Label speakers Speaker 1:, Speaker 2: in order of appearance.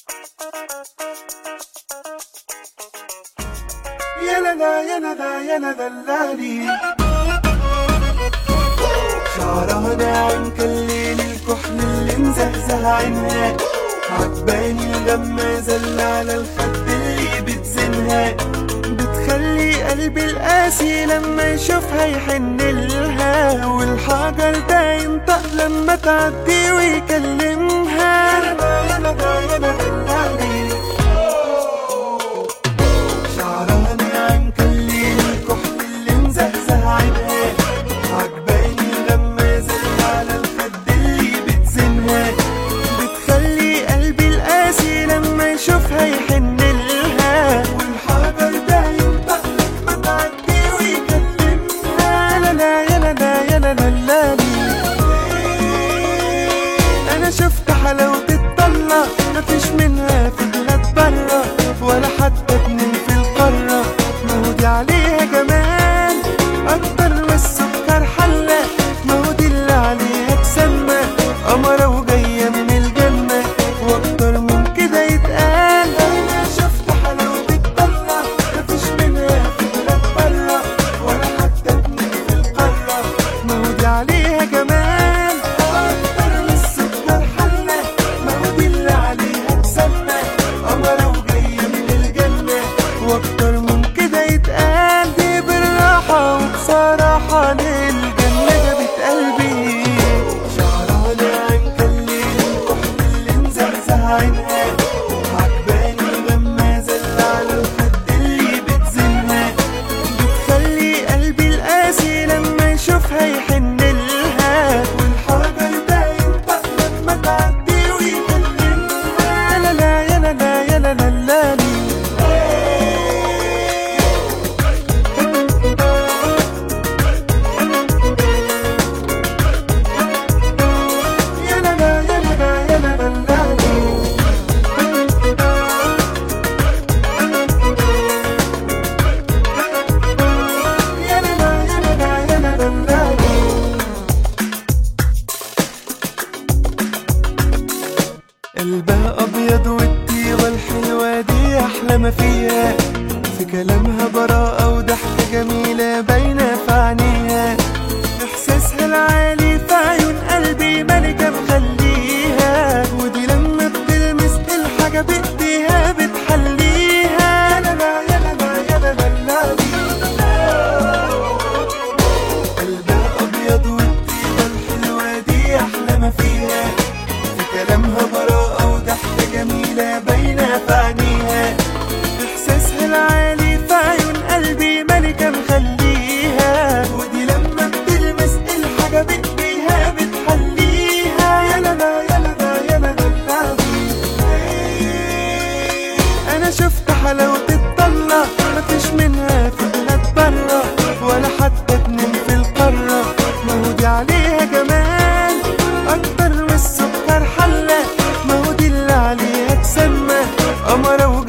Speaker 1: يا لا يا لا يا لا دلالي شعرها ناعم كالليل الكحل اللي مزهزه عينها عجباني الغمازة اللي على الخد اللي بتزنها بتخلي قلبي القاسي لما يشوفها يحن لها والحجر ده ينطق لما تعدي ويكلمها يا لا يا لا دلالي شعرها ناعم كالليل الكحل اللي مزهزه عينها عجباني الغمازة اللي على الخد اللي بتزنها بتخلي قلبي القاسي لما يشوفها يحن لها والحجر ده ينطق لما تعدي ويكلمها لا لا يا لا لا يا لا لا لا انا شفت حلاوة الطلة مفيش منها في بلاد برا ولا حتى اتنين في القارة ما هو دي عليها جمال اكتر من السكر حلة ما هو دي اللي عليها تسمى قمرة وجاية من الجنة واكتر من كده يتقال انا شفت حلاوة الطلة مفيش منها في بلاد برا ولا حتى اتنين في القارة ما هو دي عليها جمال اكتر من السكر حلة ما هو دي اللي عليها تسمى قمرة وجاية من الجنة واكتر من كده يتقال دي بالراحة وبصراحة للجنة جابت قلبي شعرها ناعم كالليل الكحل اللي مزهزه عينها عجباني الغمازة اللي على الخد اللي بتزنها بتخلي قلبي القاسي لما يشوفها يحن لها والحجر ده ينطق لما تعدي ويكلمها لا لا يا لا لا يا لا لا لا يا لا لا يا لا لا يا لا لا لا يا لا لا يا لا لا يا لا لا لا قلبها ابيض والطيبه الحلوه دي احلى ما فيها في كلامها براءه وضحكه جميله باينه في عينيها احساسها العالي في عيون قلبي ملكه مخليها ودي لما بتلمس الحاجه بايديها بتحليها لا لا يا لا لا يا لا لا لا قلبها ابيض والطيبه الحلوه دي احلى ما فيها في كلامها براءة وضحكة جميلة باينة في عينيها إحساسها العالي في عيون قلبي ملكة مخليها ودي لما بتلمس الحاجة بإيديها بتحليها يا لا لا يا لا لا يا لا لا لا أنا شفت حلاوة الطلة مفيش منها في بلاد برا ولا حتى اتنين في القارة ما هو دي عليها جمال أكتر من السكر حلة ما هو دي اللي عليها تسمى قمرة